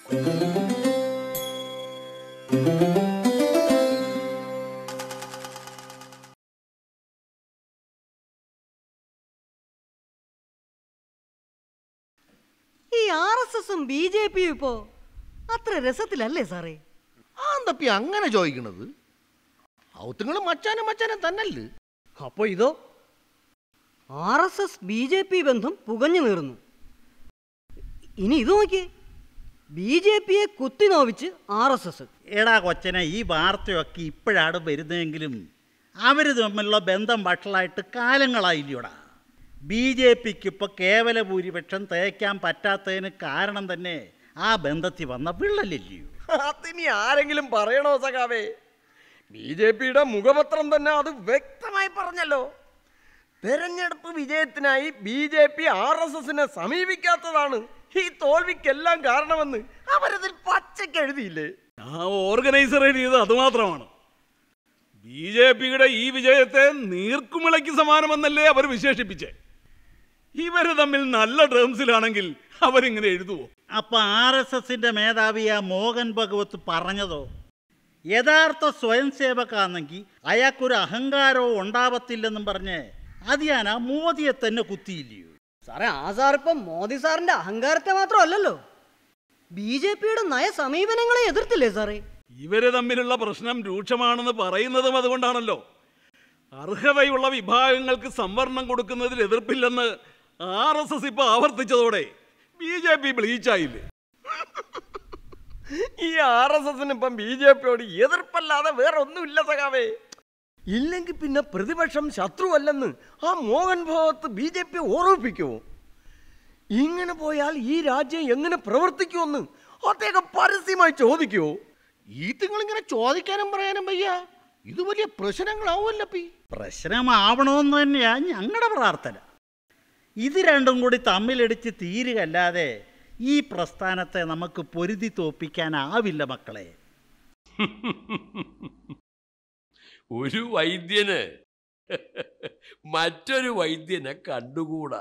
ഈ ആർ എസ് എസും ബി ജെ പിയും ഇപ്പോ അത്ര രസത്തിലല്ലേ സാറേ ആ എന്തപ്പി അങ്ങനെ ചോദിക്കണത് ഔത്തുങ്ങൾ മച്ചാനും മച്ചാനും തന്നല്ലേ അപ്പോ ഇതോ RSS BJP ബന്ധം പുകഞ്ഞു നീറുന്നു ഇനി ഇത് നോക്കിയേ ബി ജെ പിയെ കുത്തി നോവിച്ച് ആർ എസ് എസ് എടാ കൊച്ചനെ ഈ വാർത്തയൊക്കെ ഇപ്പോഴാണ് വരുന്നതെങ്കിലും അവർ തമ്മിലുള്ള ബന്ധം വഷളായിട്ട് കാലങ്ങളായില്ലോടാ ബി ജെ പിക്ക് ഇപ്പോൾ കേവല ഭൂരിപക്ഷം തേക്കാൻ പറ്റാത്തതിന് കാരണം തന്നെ ആ ബന്ധത്തിൽ വന്ന വിള്ളലില്ലയോ അതിനി ആരെങ്കിലും പറയണോ സഖാവേ ബി ജെ പിയുടെ മുഖപത്രം തന്നെ അത് വ്യക്തമായി പറഞ്ഞല്ലോ തെരഞ്ഞെടുപ്പ് വിജയത്തിനായി ബി ജെ പി ആർ എസ് എസിനെ സമീപിക്കാത്തതാണ് ഈ തോൽവിക്കെല്ലാം കാരണമെന്ന് അവരതിൽ പച്ചയ്ക്ക് എഴുതിയില്ലേ ആ ഓർഗനൈസർ എഴുതിയത് അതുമാത്രമാണ് ബി ജെ പിയുടെ ഈ വിജയത്തെ നീർക്കുമിളയ്ക്ക് സമാനമെന്നല്ലേ അവർ വിശേഷിപ്പിച്ചേ ഇവര് തമ്മിൽ നല്ല ടേംസിലാണെങ്കിൽ അവരിങ്ങനെ എഴുതുവോ അപ്പം ആർ എസ് എസിൻ്റെ മേധാവി ആ മോഹൻ ഭഗവത് പറഞ്ഞതോ യഥാർത്ഥ സ്വയം സേവകാണെങ്കിൽ അയാൾക്കൊരു അഹങ്കാരവും ഉണ്ടാവത്തില്ലെന്നും പറഞ്ഞ് അത് ഞാൻ ആ മോദിയെ തന്നെ കുത്തിയില്ലയോ സാറേ ആ സാർ ഇപ്പം മോദി സാറിന്റെ അഹങ്കാരത്തെ മാത്രമല്ലല്ലോ ബി ജെ പിയുടെ നയ സമീപനങ്ങളെ എതിർത്തില്ലേ സാറേ ഇവര് തമ്മിലുള്ള പ്രശ്നം രൂക്ഷമാണെന്ന് പറയുന്നതും അതുകൊണ്ടാണല്ലോ അർഹതയുള്ള വിഭാഗങ്ങൾക്ക് സംവരണം കൊടുക്കുന്നതിൽ എതിർപ്പില്ലെന്ന് ആർ എസ് എസ് ഇപ്പൊ ആവർത്തിച്ചതോടെ ബി ജെ പി ബ്ലീച്ചായില്ലേ ഈ ആർ എസ് എസിന് ഇപ്പം ബി ജെ പിയോട് എതിർപ്പല്ലാതെ വേറെ ഒന്നുമില്ല സഖാവേ ഇല്ലെങ്കിൽ പിന്നെ പ്രതിപക്ഷം ശത്രുവല്ലെന്ന് ആ മോഹൻ ഭാഗത്ത് ബി ജെ പി ഓർമ്മിപ്പിക്കുമോ ഇങ്ങനെ പോയാൽ ഈ രാജ്യം എങ്ങനെ പ്രവർത്തിക്കുമെന്ന് അദ്ദേഹം പരസ്യമായി ചോദിക്കുമോ ഈ തിങ്ങളിങ്ങനെ ചോദിക്കാനും പറയാനും വയ്യ ഇത് വലിയ പ്രശ്നങ്ങളാവുമല്ലപ്പി പ്രശ്നമാവണമെന്ന് തന്നെയാണ് ഞങ്ങളുടെ പ്രാർത്ഥന ഇത് രണ്ടും കൂടി തമ്മിലടിച്ച് തീരുകല്ലാതെ ഈ പ്രസ്ഥാനത്തെ നമുക്ക് പൊരുതി തോപ്പിക്കാനാവില്ല മക്കളെ ഒരു വൈദ്യന് മറ്റൊരു വൈദ്യനെ കണ്ടുകൂടാ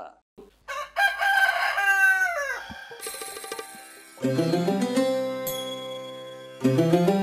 ആ